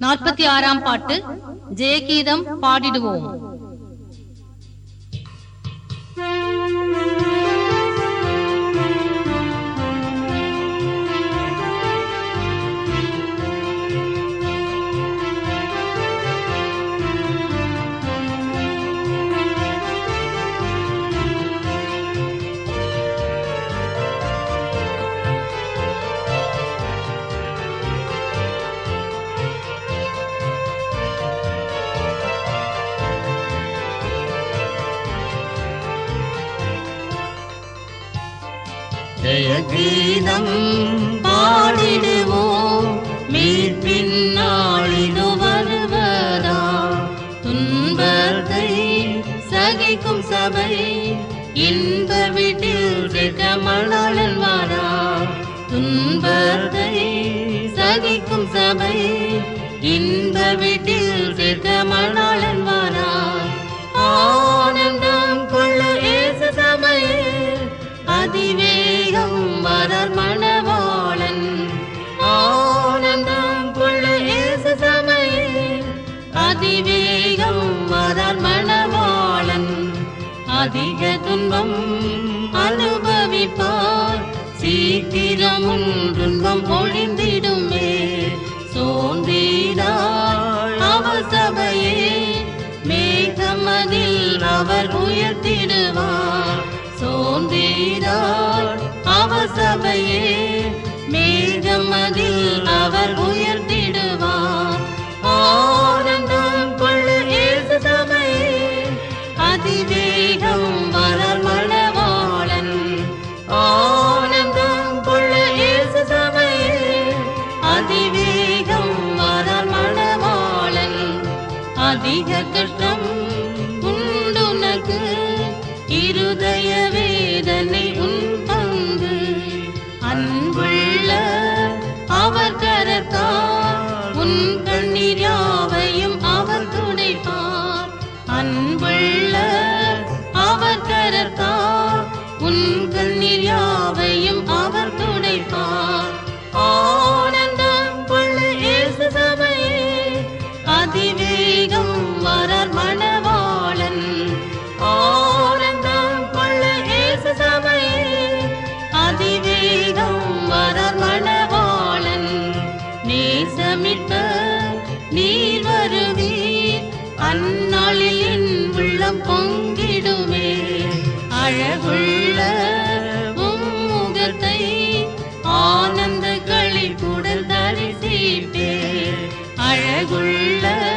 நாற்பத்தி ஆறாம் பாட்டு ஜெயகீதம் பாடிடுவோம் ஜெயகீதம் பாடிடுவோம் மீட்பின் நாளிது வருவதா துன்பத்தை சகிக்கும் சபை இன்ப வீட்டில் மணாளன் வாரா துன்பத்தை சகிக்கும் சபை இன்ப வீட்டில் மணாளன் வாரா ஆனந்தம் கொள்ள ஏசு சபையே அதிவேகம் வரர் மணவாளன் ஆனந்தம் கொள்ள ஏசு சபையே அதிவேகம் வரர் மணவாளன் அதிக துன்பம் அனுபவிப்பார் சீக்கிரம் உன் துன்பம் ஒழிந்திடுமே சோன்றீராய் அவர் சபையே மேகமதில் அவர் உயர்த்திடுவார் சோன்றீராய் அவர் சபையே மேகமதில் அவர் உயர்த்திடுவார் ஆனந்தம் கொள்ள ஏசு சபையே அதிவேகம் வரர் மணவாளன் ஆனந்தம் கொள்ள ஏசு சபையே அதிவேகம் வரர் மணவாளன் அதிக கஷ்டம் உண்டுனக்கு இருதய வேதனை உன் பங்கு அன்புள்ள அவர் கரத்தார் உன் கண்ணீர் யாவையும் அவர் துடைப்பார் அன்புள்ள அவர் கரத்தார் உன் கண்ணீர் யாவையும் அவர் துடைப்பார் ஆனந்தம் கொள்ள இயேசு சபையே அதிவேகம் வரர் மணவாளன் ஆனந்தம் கொள்ள இயேசு சபையே அதிவேகம் வரர் மணவாளன் நேசமிட்ட நீர் வருவீர் அந்நாளில் என் உள்ளம் பொங்கிடுமே அழகுள்ள உம் முகத்தை ஆனந்த களிப்புடன் தரிசிப்பே அழகுள்ள